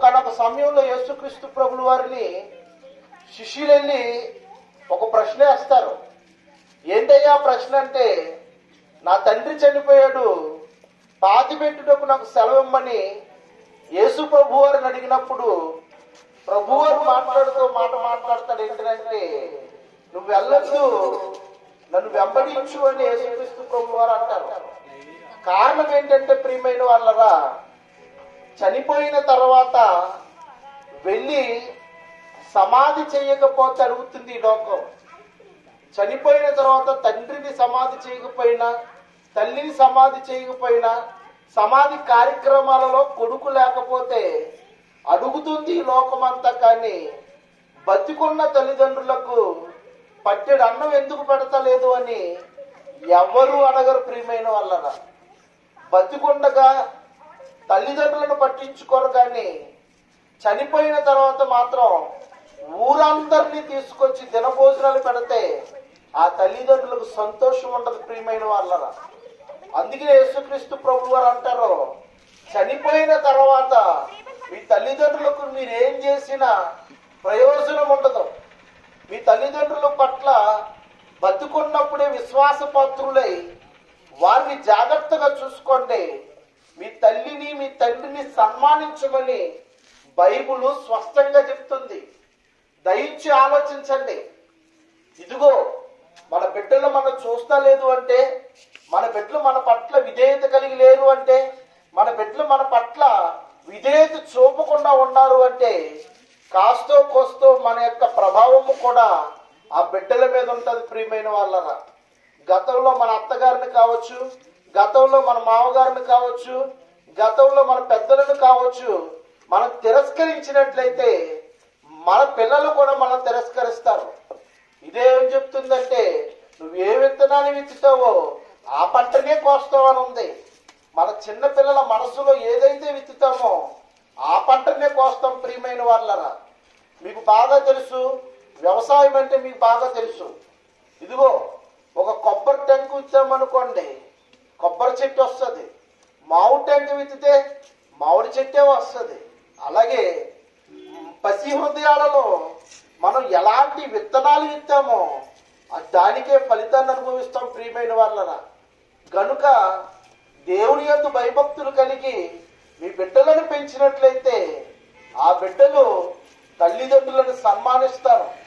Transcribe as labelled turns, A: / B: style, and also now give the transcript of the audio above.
A: ఒకనొక సమయంలో యేసుక్రీస్తు ప్రభుల వారిని శిష్యులు వెళ్ళి ఒక ప్రశ్న వేస్తారు ఏంటయ్యా ప్రశ్న అంటే నా తండ్రి చనిపోయాడు పాతి పెట్టుటకు నాకు సెలవు ఇమ్మని యేసు ప్రభు వారిని అడిగినప్పుడు ప్రభు వారు మాట్లాడుతూ మాట మాట్లాడతాడు ఏంటంటే నువ్వు వెళ్ళొద్దు నన్ను వెంబడించు అని యేసుక్రీస్తు ప్రభు వారు అంటారు కారణం ఏంటంటే ప్రియమైన వాళ్ళరా చనిపోయిన తర్వాత వెళ్ళి సమాధి చేయకపోతే అడుగుతుంది ఈ లోకం చనిపోయిన తర్వాత తండ్రిని సమాధి చేయకపోయినా తల్లిని సమాధి చేయకపోయినా సమాధి కార్యక్రమాలలో కొడుకు లేకపోతే అడుగుతుంది ఈ లోకమంతా కానీ బతికున్న తల్లిదండ్రులకు పట్టెడు అన్నం ఎందుకు పెడతలేదు అని ఎవరు అడగరు ప్రియమైన వాళ్ళరా బతికుండగా తల్లిదండ్రులను పట్టించుకోరు కానీ చనిపోయిన తర్వాత మాత్రం ఊరందరినీ తీసుకొచ్చి దినభోజనాలు పెడితే ఆ తల్లిదండ్రులకు సంతోషం ఉండదు ప్రియమైన వాళ్ళరా అందుకే యేసుక్రీస్తు ప్రభు వారు అంటారు చనిపోయిన తర్వాత మీ తల్లిదండ్రులకు మీరు ఏం చేసినా ప్రయోజనం ఉండదు మీ తల్లిదండ్రుల పట్ల బతుకున్నప్పుడే విశ్వాసపాత్రులై వారిని జాగ్రత్తగా చూసుకోండి మీ తల్లిని మీ తండ్రిని సన్మానించమని బైబుల్ స్పష్టంగా చెప్తుంది దయించి ఆలోచించండి ఇదిగో మన బిడ్డలు మనం చూస్తా లేదు అంటే మన బిడ్డలు మన పట్ల విధేయత కలిగి లేరు అంటే మన బిడ్డలు మన పట్ల విధేయత చూపకుండా ఉన్నారు అంటే కాస్తో కోస్తో మన యొక్క ప్రభావము కూడా ఆ బిడ్డల మీద ఉంటది ప్రియమైన వాళ్ళరా గతంలో మన అత్తగారిని కావచ్చు గతంలో మన మామగారిని కావచ్చు గతంలో మన పెద్దలను కావచ్చు మనం తిరస్కరించినట్లయితే మన పిల్లలు కూడా మనం తిరస్కరిస్తారు ఇదేం చెప్తుందంటే నువ్వు ఏ విత్తనాన్ని విత్తుతావో ఆ పంటనే కోస్తావు అని ఉంది మన చిన్న పిల్లల మనసులో ఏదైతే విత్తుతామో ఆ పంటనే కోస్తాం ప్రియమైన వాళ్ళరా మీకు బాగా తెలుసు వ్యవసాయం అంటే మీకు బాగా తెలుసు ఇదిగో ఒక కొబ్బరి టెంకు విత్తామనుకోండి కొబ్బరి చెట్టు వస్తుంది మామిడి టెంకు విత్తితే మామిడి చెట్టే వస్తుంది అలాగే పసి హృదయాలలో మనం ఎలాంటి విత్తనాలు విత్తామో ఆ దానికే ఫలితాన్ని అనుభవిస్తాం ప్రియమైన వాళ్ళరా గనుక దేవుని యొక్క భయభక్తులు కలిగి మీ బిడ్డలను పెంచినట్లయితే ఆ బిడ్డలు తల్లిదండ్రులను సన్మానిస్తారు